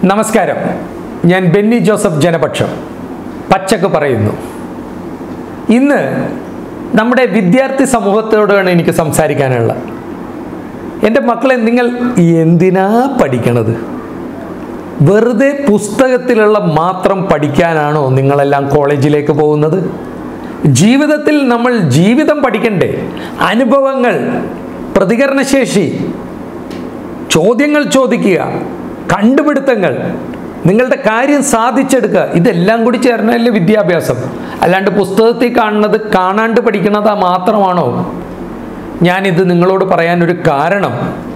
നമസ്കാരം ഞാൻ ബെന്നി ജോസഫ് ജനപക്ഷം പച്ചക്ക് പറയുന്നു ഇന്ന് നമ്മുടെ വിദ്യാർത്ഥി സമൂഹത്തോടാണ് എനിക്ക് സംസാരിക്കാനുള്ളത് എൻ്റെ മക്കളെ നിങ്ങൾ എന്തിനാ പഠിക്കണത് വെറുതെ പുസ്തകത്തിലുള്ള മാത്രം പഠിക്കാനാണോ നിങ്ങളെല്ലാം കോളേജിലേക്ക് പോകുന്നത് ജീവിതത്തിൽ നമ്മൾ ജീവിതം പഠിക്കണ്ടേ അനുഭവങ്ങൾ പ്രതികരണശേഷി ചോദ്യങ്ങൾ ചോദിക്കുക കണ്ടുപിടുത്തങ്ങൾ നിങ്ങളുടെ കാര്യം സാധിച്ചെടുക്കുക ഇതെല്ലാം കൂടി ചേർന്നല്ലേ വിദ്യാഭ്യാസം അല്ലാണ്ട് പുസ്തകത്തിൽ കാണുന്നത് കാണാണ്ട് പഠിക്കുന്നത് മാത്രമാണോ ഞാനിത് നിങ്ങളോട് പറയാനൊരു കാരണം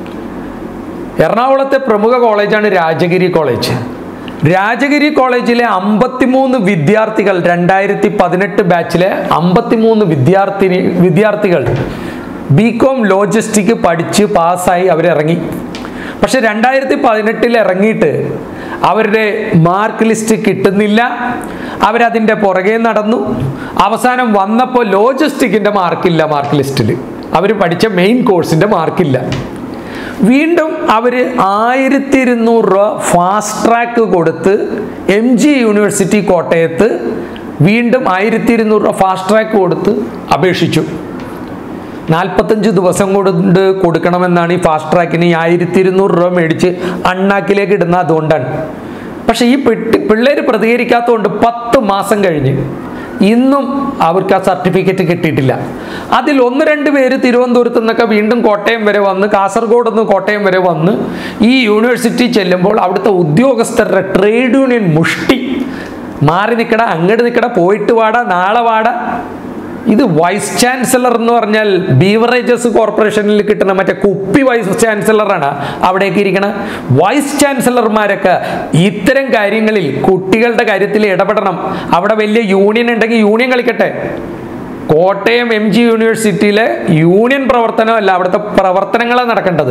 എറണാകുളത്തെ പ്രമുഖ കോളേജാണ് രാജഗിരി കോളേജ് രാജഗിരി കോളേജിലെ അമ്പത്തിമൂന്ന് വിദ്യാർത്ഥികൾ രണ്ടായിരത്തി പതിനെട്ട് ബാച്ചിലെ അമ്പത്തിമൂന്ന് വിദ്യാർത്ഥിനി വിദ്യാർത്ഥികൾ ബി കോം ലോജിസ്റ്റിക് പഠിച്ച് പാസ്സായി അവരിറങ്ങി പക്ഷെ രണ്ടായിരത്തി പതിനെട്ടിൽ ഇറങ്ങിയിട്ട് അവരുടെ മാർക്ക് ലിസ്റ്റ് കിട്ടുന്നില്ല അവരതിൻ്റെ പുറകെ നടന്നു അവസാനം വന്നപ്പോൾ ലോജിസ്റ്റിക്കിൻ്റെ മാർക്കില്ല മാർക്ക് ലിസ്റ്റിൽ അവർ പഠിച്ച മെയിൻ കോഴ്സിൻ്റെ മാർക്കില്ല വീണ്ടും അവർ ആയിരത്തി ഇരുന്നൂറ് രൂപ ഫാസ്റ്റ് ട്രാക്ക് കൊടുത്ത് എം ജി യൂണിവേഴ്സിറ്റി കോട്ടയത്ത് വീണ്ടും ആയിരത്തി ഇരുന്നൂറ് രൂപ ഫാസ്റ്റ് ട്രാക്ക് കൊടുത്ത് അപേക്ഷിച്ചു നാൽപ്പത്തഞ്ച് ദിവസം കൊണ്ട് കൊടുക്കണമെന്നാണ് ഈ ഫാസ്റ്റ് ട്രാക്കിന് ഈ ആയിരത്തി ഇരുന്നൂറ് രൂപ മേടിച്ച് അണ്ണാക്കിലേക്ക് ഇടുന്ന അതുകൊണ്ടാണ് പക്ഷേ ഈ പെട്ടി പിള്ളേർ പ്രതികരിക്കാത്തതുകൊണ്ട് പത്ത് മാസം കഴിഞ്ഞ് ഇന്നും അവർക്ക് ആ സർട്ടിഫിക്കറ്റ് കിട്ടിയിട്ടില്ല അതിൽ ഒന്ന് രണ്ട് പേര് തിരുവനന്തപുരത്ത് നിന്നൊക്കെ വീണ്ടും കോട്ടയം വരെ വന്ന് കാസർഗോഡ് നിന്ന് കോട്ടയം വരെ വന്ന് ഈ യൂണിവേഴ്സിറ്റി ചെല്ലുമ്പോൾ അവിടുത്തെ ഉദ്യോഗസ്ഥരുടെ ട്രേഡ് യൂണിയൻ മുഷ്ടി മാറി നിൽക്കട അങ്ങോട്ട് നിൽക്കട പോയിട്ട് വാടാ നാളെ വാടാ ഇത് വൈസ് ചാൻസലർ എന്ന് പറഞ്ഞാൽ ബീവറേജസ് കോർപ്പറേഷനിൽ കിട്ടുന്ന മറ്റേ കുപ്പി വൈസ് ചാൻസലറാണ് അവിടേക്ക് ഇരിക്കണ വൈസ് ചാൻസലർമാരൊക്കെ ഇത്തരം കാര്യങ്ങളിൽ കുട്ടികളുടെ കാര്യത്തിൽ ഇടപെടണം അവിടെ വലിയ യൂണിയൻ ഉണ്ടെങ്കിൽ യൂണിയൻ കളിക്കട്ടെ കോട്ടയം എം ജി യൂണിവേഴ്സിറ്റിയിലെ യൂണിയൻ പ്രവർത്തനമല്ല അവിടുത്തെ പ്രവർത്തനങ്ങളാണ് നടക്കേണ്ടത്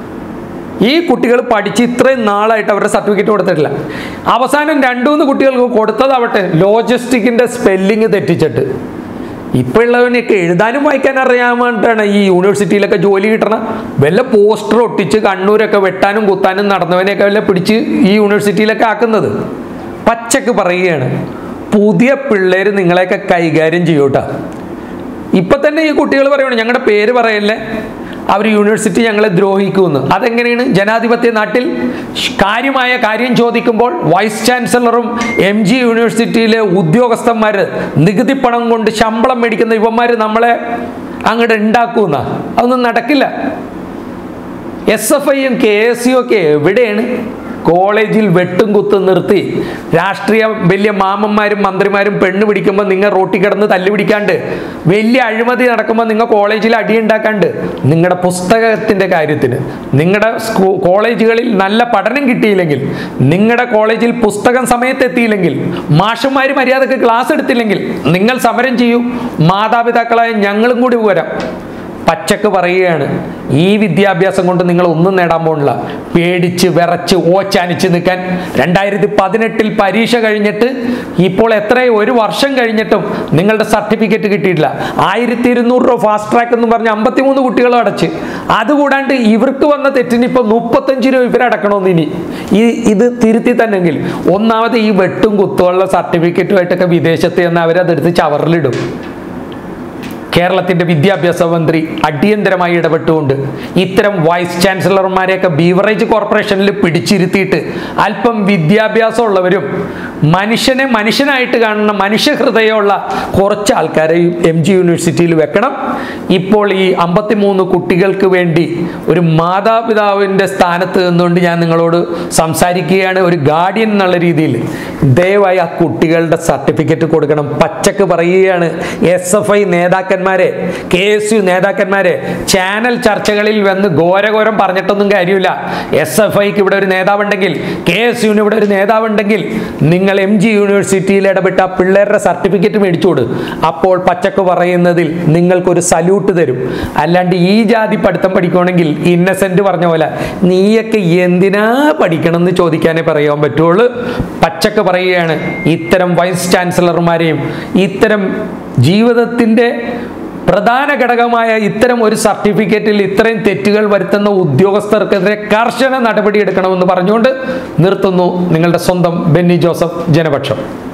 ഈ കുട്ടികൾ പഠിച്ച് ഇത്രയും നാളായിട്ട് അവരുടെ സർട്ടിഫിക്കറ്റ് കൊടുത്തിട്ടില്ല അവസാനം രണ്ടു മൂന്ന് കുട്ടികൾക്ക് കൊടുത്തതാവട്ടെ ലോജിസ്റ്റിക്കിന്റെ സ്പെല്ലിങ് തെറ്റിച്ചിട്ട് ഇപ്പോൾ ഉള്ളവനൊക്കെ എഴുതാനും വായിക്കാൻ അറിയാമായിട്ടാണ് ഈ യൂണിവേഴ്സിറ്റിയിലൊക്കെ ജോലി കിട്ടണം വല്ല പോസ്റ്റർ ഒട്ടിച്ച് കണ്ണൂരൊക്കെ വെട്ടാനും കുത്താനും നടന്നവനെയൊക്കെ വല്ല പിടിച്ച് ഈ യൂണിവേഴ്സിറ്റിയിലൊക്കെ ആക്കുന്നത് പച്ചക്ക് പറയുകയാണ് പുതിയ പിള്ളേർ നിങ്ങളെയൊക്കെ കൈകാര്യം ചെയ്യൂട്ടാ ഇപ്പൊ തന്നെ ഈ കുട്ടികൾ പറയുകയാണ് ഞങ്ങളുടെ പേര് പറയല്ലേ അവർ യൂണിവേഴ്സിറ്റി ഞങ്ങളെ ദ്രോഹിക്കുമെന്ന് അതെങ്ങനെയാണ് ജനാധിപത്യ നാട്ടിൽ കാര്യമായ കാര്യം ചോദിക്കുമ്പോൾ വൈസ് ചാൻസലറും എം ജി യൂണിവേഴ്സിറ്റിയിലെ ഉദ്യോഗസ്ഥന്മാർ നികുതി പണം കൊണ്ട് ശമ്പളം മേടിക്കുന്ന ഇവന്മാർ നമ്മളെ അങ്ങോട്ട് ഉണ്ടാക്കുമെന്ന അതൊന്നും നടക്കില്ല എസ് എഫ് ഐയും കെ എസ് യു ഒക്കെ എവിടെയാണ് കോളേജിൽ വെട്ടും കുത്തും നിർത്തി രാഷ്ട്രീയ വലിയ മാമന്മാരും മന്ത്രിമാരും പെണ്ണ് പിടിക്കുമ്പോൾ നിങ്ങൾ റോട്ടിൽ കിടന്ന് തല്ലു പിടിക്കാണ്ട് വലിയ അഴിമതി നടക്കുമ്പോൾ നിങ്ങൾ കോളേജിൽ അടിയുണ്ടാക്കാണ്ട് നിങ്ങളുടെ പുസ്തകത്തിൻ്റെ കാര്യത്തിന് നിങ്ങളുടെ സ്കൂ കോളേജുകളിൽ നല്ല പഠനം കിട്ടിയില്ലെങ്കിൽ നിങ്ങളുടെ കോളേജിൽ പുസ്തകം സമയത്തെത്തിയില്ലെങ്കിൽ മാഷന്മാർ മര്യാദക്ക് ക്ലാസ് എടുത്തില്ലെങ്കിൽ നിങ്ങൾ സമരം ചെയ്യൂ മാതാപിതാക്കളായ ഞങ്ങളും കൂടി വരാം പച്ചക്ക് പറയുകയാണ് ഈ വിദ്യാഭ്യാസം കൊണ്ട് നിങ്ങൾ ഒന്നും നേടാൻ പോണില്ല പേടിച്ച് വിറച്ച് ഓച്ചാനിച്ച് നിൽക്കാൻ രണ്ടായിരത്തി പതിനെട്ടിൽ പരീക്ഷ കഴിഞ്ഞിട്ട് ഇപ്പോൾ എത്രയോ ഒരു വർഷം കഴിഞ്ഞിട്ടും നിങ്ങളുടെ സർട്ടിഫിക്കറ്റ് കിട്ടിയിട്ടില്ല ആയിരത്തി ഇരുന്നൂറ് രൂപ ഫാസ്റ്റ് ട്രാക്ക് എന്ന് പറഞ്ഞ് അമ്പത്തിമൂന്ന് കുട്ടികൾ അടച്ച് അതുകൂടാണ്ട് ഇവർക്ക് വന്ന തെറ്റിന് ഇപ്പം മുപ്പത്തഞ്ച് രൂപ ഇവരടക്കണമെന്ന് ഇനി ഈ ഇത് തിരുത്തി തന്നെങ്കിൽ ഒന്നാമത് ഈ വെട്ടും കുത്തുള്ള സർട്ടിഫിക്കറ്റുമായിട്ടൊക്കെ വിദേശത്ത് നിന്ന് അവരതെടുത്ത് ചവറിലിടും കേരളത്തിന്റെ വിദ്യാഭ്യാസ മന്ത്രി അടിയന്തരമായി ഇടപെട്ടുകൊണ്ട് ഇത്തരം വൈസ് ചാൻസലർമാരെയൊക്കെ ബീവറേജ് കോർപ്പറേഷനിൽ പിടിച്ചിരുത്തിയിട്ട് അല്പം വിദ്യാഭ്യാസമുള്ളവരും മനുഷ്യനെ മനുഷ്യനായിട്ട് കാണുന്ന മനുഷ്യഹൃദയമുള്ള കുറച്ച് ആൾക്കാരെ എം ജി യൂണിവേഴ്സിറ്റിയിൽ വെക്കണം ഇപ്പോൾ ഈ അമ്പത്തിമൂന്ന് കുട്ടികൾക്ക് വേണ്ടി ഒരു മാതാപിതാവിൻ്റെ സ്ഥാനത്ത് നിന്നുകൊണ്ട് ഞാൻ നിങ്ങളോട് സംസാരിക്കുകയാണ് ഒരു ഗാർഡിയൻ എന്നുള്ള രീതിയിൽ ദയവായി ആ കുട്ടികളുടെ സർട്ടിഫിക്കറ്റ് കൊടുക്കണം പച്ചക്ക് പറയുകയാണ് എസ് എഫ് ഐ നേതാക്കന്മാരെ കെ എസ് യു നേതാക്കന്മാരെ ചാനൽ ചർച്ചകളിൽ വന്ന് ഘോരഘോരം പറഞ്ഞിട്ടൊന്നും കാര്യമില്ല എസ് എഫ് ഐക്ക് ഇവിടെ ഒരു നേതാവുണ്ടെങ്കിൽ കെ എസ് യുവിന് ഇവിടെ ഒരു നേതാവുണ്ടെങ്കിൽ നിങ്ങൾ എം ജി യൂണിവേഴ്സിറ്റിയിൽ ഇടപെട്ട് ആ പിള്ളേരുടെ സർട്ടിഫിക്കറ്റ് മേടിച്ചോട് അപ്പോൾ പച്ചക്ക് പറയുന്നതിൽ നിങ്ങൾക്കൊരു സല്യൂട്ട് തരും അല്ലാണ്ട് ഈ ജാതി പഠിത്തം പഠിക്കുകയാണെങ്കിൽ ഇന്നസെന്റ് പറഞ്ഞ പോലെ നീയൊക്കെ എന്തിനാ പഠിക്കണം എന്ന് ചോദിക്കാനേ പറയാൻ പറ്റുള്ളൂ പച്ചക്ക് പറയുകയാണ് ഇത്തരം വൈസ് ചാൻസലർമാരെയും ഇത്തരം ജീവിതത്തിൻ്റെ പ്രധാന ഘടകമായ ഇത്തരം ഒരു സർട്ടിഫിക്കറ്റിൽ ഇത്രയും തെറ്റുകൾ വരുത്തുന്ന ഉദ്യോഗസ്ഥർക്കെതിരെ കർശന നടപടിയെടുക്കണമെന്ന് പറഞ്ഞുകൊണ്ട് നിർത്തുന്നു നിങ്ങളുടെ സ്വന്തം ബെന്നി ജോസഫ് ജനപക്ഷം